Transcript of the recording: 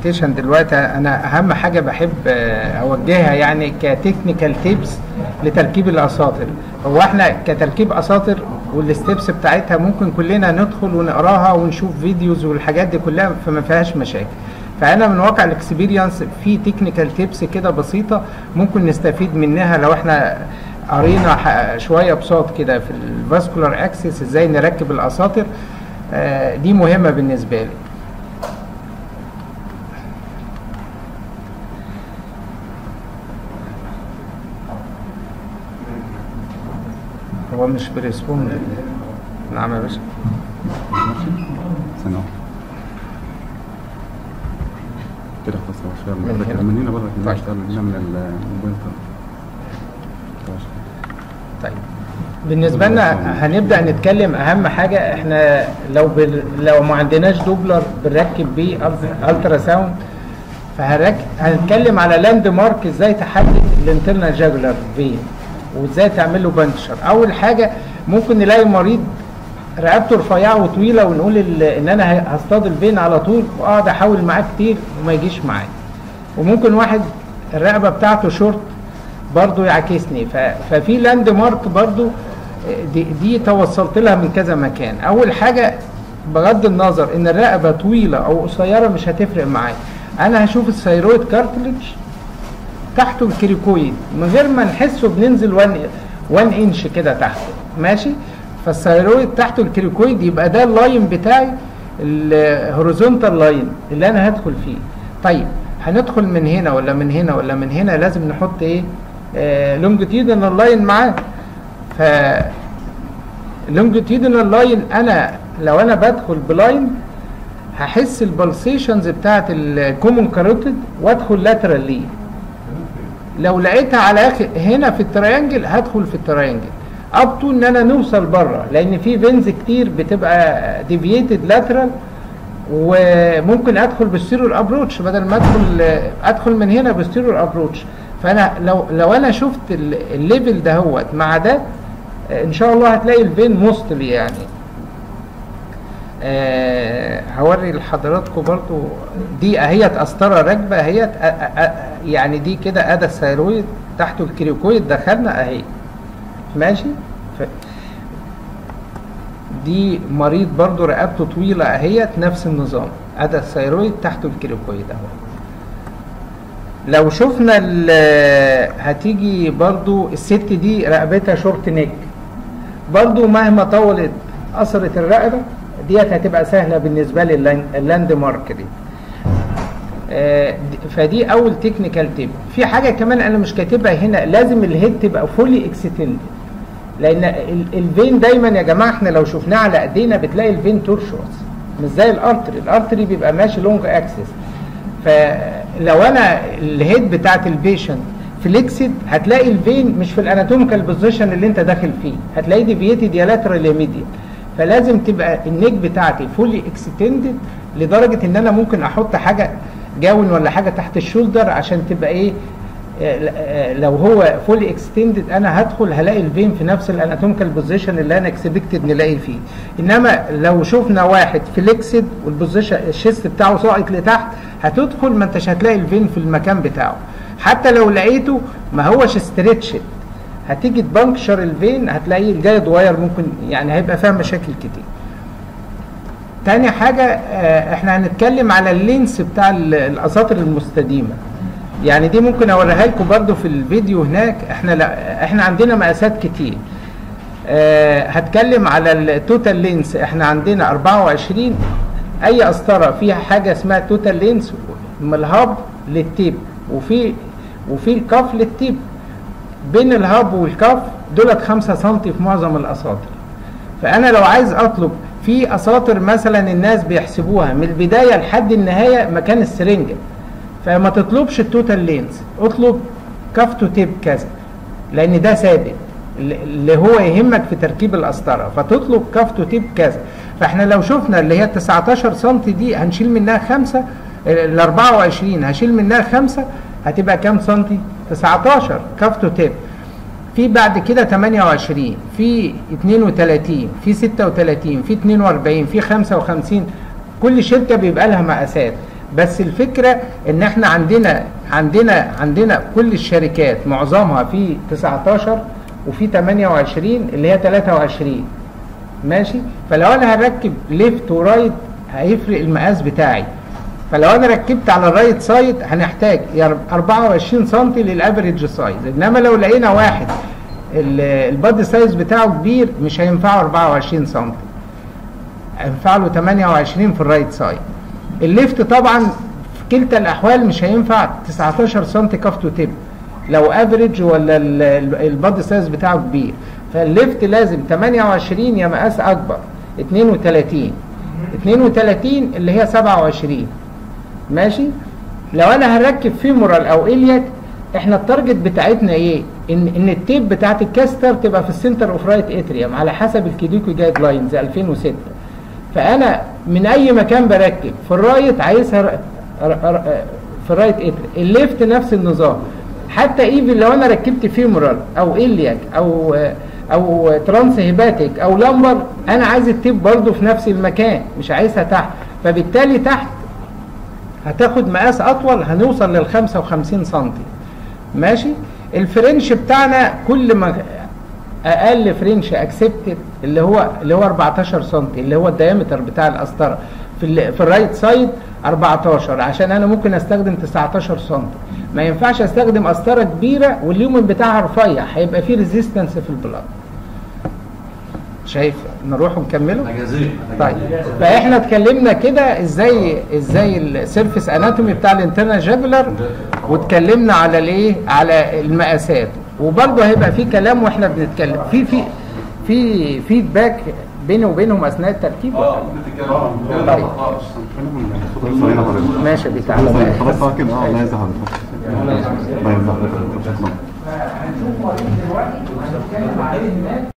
كلاسيفيكيشن دلوقتي انا اهم حاجه بحب آه، اوجهها يعني كتكنيكال تيبس لتركيب الاساطر هو احنا كتركيب اساطر والستبس بتاعتها ممكن كلنا ندخل ونقراها ونشوف فيديوز والحاجات دي كلها فما فيهاش مشاكل فانا من واقع الاكسبيرينس في تكنيكال تيبس كده بسيطه ممكن نستفيد منها لو احنا قرينا ح- شويه بساط كده في الفاسكولار اكسس ازاي نركب الاساطر آه، دي مهمه بالنسبه لي هو مش بريسبوند نعم يا باشا ثانية واحدة. كده خلاص هو شوية من من هنا. من هنا بره كده طيب. اشتغل من هنا من ال- من البوينتر خلاص. طيب بالنسبة لنا هنبدأ نتكلم أهم حاجة احنا لو بال... لو ما عندناش دوبلر بنركب بيه ألت- الترا ساوند فهنرك... هنتكلم على لاند مارك ازاي تحدد الانترنال جاجولار فين وازاي تعمل له بنتشر اول حاجه ممكن نلاقي مريض رقبته رفيعه وطويله ونقول ال- ان انا ه- هصطاد الفين على طول واقعد احاول معاه كتير وما يجيش معايا وممكن واحد الرقبه بتاعته شورت برضو يعكسني ف... ففي لاند مارك برضو دي, دي توصلت لها من كذا مكان اول حاجه بغض النظر ان الرقبه طويله او قصيره مش هتفرق معايا انا هشوف الثيرويد كارتلج تحته الكريكويد من غير ما نحسه بننزل 1 1 انش كده تحته ماشي فالثيرويد تحته الكريكويد يبقى ده اللاين بتاعي الهوريزونتال لاين اللي انا هدخل فيه طيب هندخل من هنا ولا من هنا ولا من هنا لازم نحط ايه آه لونجيتيودنال لاين معاه ف لونجيتيودنال لاين انا لو انا بدخل بلاين هحس البلسيشنز بتاعت الكومون كاروتيد وادخل لاترال ليه لو لقيتها على اخر هنا في التريانجل هدخل في التريانجل اب تو ان انا نوصل بره لان في فينز كتير بتبقى ديفييتد لاترال وممكن ادخل بالستيرور ابروتش بدل ما ادخل ادخل من هنا بالستيرور ابروتش فانا لو لو انا شفت ال- الليفل دهوت مع ده ان شاء الله هتلاقي الفين موستلي يعني آه هوري لحضراتكم برضو دي اهيت قسطره راكبه اهيت أ- أ- أ- يعني دي كده ادى الثيرويد تحته الكريكويد دخلنا اهي ماشي ف دي مريض برضو رقبته طويله اهيت نفس النظام ادى الثيرويد تحته الكريكويد اهو لو شفنا ال- هتيجي برضو الست دي رقبتها شورت نيك برضو مهما طولت قصرة الرقبة ديت هتبقى سهلة بالنسبة لي اللاين- اللاند مارك دي آه، د- فدي اول تكنيكال تيب في حاجة كمان انا مش كاتبها هنا لازم الهيد تبقى فولي اكستند لان ال- الفين دايما يا جماعة احنا لو شفناه على ايدينا بتلاقي الفين تورشوس مش زي الارتري الارتري بيبقى ماشي لونج اكسس فلو انا الهيد بتاعت البيشنت فليكسد هتلاقي الفين مش في الاناتوميكال بوزيشن اللي انت داخل فيه هتلاقيه ديفييتد يا لاترال يا ميديال فلازم تبقى النيك بتاعتي فولي اكستندد لدرجه ان انا ممكن احط حاجه جاون ولا حاجه تحت الشولدر عشان تبقى ايه آه، آه، لو هو فولي اكستندد انا هدخل هلاقي الفين في نفس الاناتوميكال بوزيشن اللي انا اكسبكتد نلاقي فيه انما لو شفنا واحد فليكسد والبوزيشن الشيست بتاعه ساقط لتحت هتدخل ما انتش هتلاقي الفين في المكان بتاعه حتى لو لقيته ما هوش ستريتشد هتيجي تبنكشر الفين هتلاقيه الجايد واير ممكن يعني هيبقى فيها مشاكل كتير تاني حاجة آه، احنا هنتكلم على اللينس بتاع ال- الاساطر المستديمة يعني دي ممكن اوريها لكم برضو في الفيديو هناك احنا لا احنا عندنا مقاسات كتير آه هتكلم على التوتال لينس احنا عندنا 24 اي قسطره فيها حاجه اسمها توتال لينس من الهاب للتيب وفي وفي الكف للتيب بين الهاب والكف دولت 5 سم في معظم الاساطر فانا لو عايز اطلب في اساطر مثلا الناس بيحسبوها من البدايه لحد النهايه مكان السرنجه فما تطلبش التوتال لينز اطلب كف تو تيب كذا لان ده ثابت اللي هو يهمك في تركيب القسطره فتطلب كف تو تيب كذا فاحنا لو شفنا اللي هي 19 سم دي هنشيل منها خمسه ال 24 هشيل منها خمسه هتبقى كام سنتي؟ 19 كف تو تيب في بعد كده 28 في 32 في 36 في 42 في 55 كل شركه بيبقى لها مقاسات بس الفكره ان احنا عندنا عندنا عندنا كل الشركات معظمها في 19 وفي 28 اللي هي 23 ماشي فلو انا هركب ليفت ورايت هيفرق المقاس بتاعي فلو انا ركبت على الرايت سايد هنحتاج يا 24 سم للافريج سايز انما لو لقينا واحد ال- البادي سايز بتاعه كبير مش هينفعه 24 سم هينفع له 28 في الرايت سايد الليفت طبعا في كلتا الاحوال مش هينفع 19 سم كف تو تيب لو افريج ولا ال- ال- البادي سايز بتاعه كبير فالليفت لازم 28 يا مقاس اكبر 32 32 اللي هي 27 ماشي لو انا هركب فيمورال او الياك احنا التارجت بتاعتنا ايه ان ان التيب بتاعت الكاستر تبقى في السنتر اوف رايت اتريوم على حسب الكيديكو جايد لاينز 2006 فانا من اي مكان بركب في الرايت عايزها ر- ر- ر- في الرايت اتريوم الليفت نفس النظام حتى ايفن لو انا ركبت فيمورال او الياك او او ترانس هيباتيك او لمبر انا عايز التيب برضه في نفس المكان مش عايزها تحت فبالتالي تحت هتاخد مقاس اطول هنوصل لل 55 سم ماشي الفرنش بتاعنا كل ما اقل فرنش اكسبتد اللي هو اللي هو 14 سم اللي هو الديامتر بتاع القسطره في ال في الرايت سايد 14 عشان انا ممكن استخدم 19 سم ما ينفعش استخدم قسطره كبيره والليومن بتاعها رفيع هيبقى فيه ريزيستنس في البلاد شايف نروح ونكمله مجازية طيب فاحنا اتكلمنا كده ازاي ازاي السيرفيس اناتومي بتاع الانترنال جابلر واتكلمنا على الايه على المقاسات وبرضه هيبقى في كلام واحنا بنتكلم في في في فيدباك بيني وبينهم اثناء التركيب ولا اه لا؟ بتتكلم بتتكلم طيب. خالص ثواني حضرتك ماشي بتاع خلاص اه كده اه الله يجزي حضرتك الله يجزي حضرتك شكرا هنشوف مريض دلوقتي وهنتكلم عليه هناك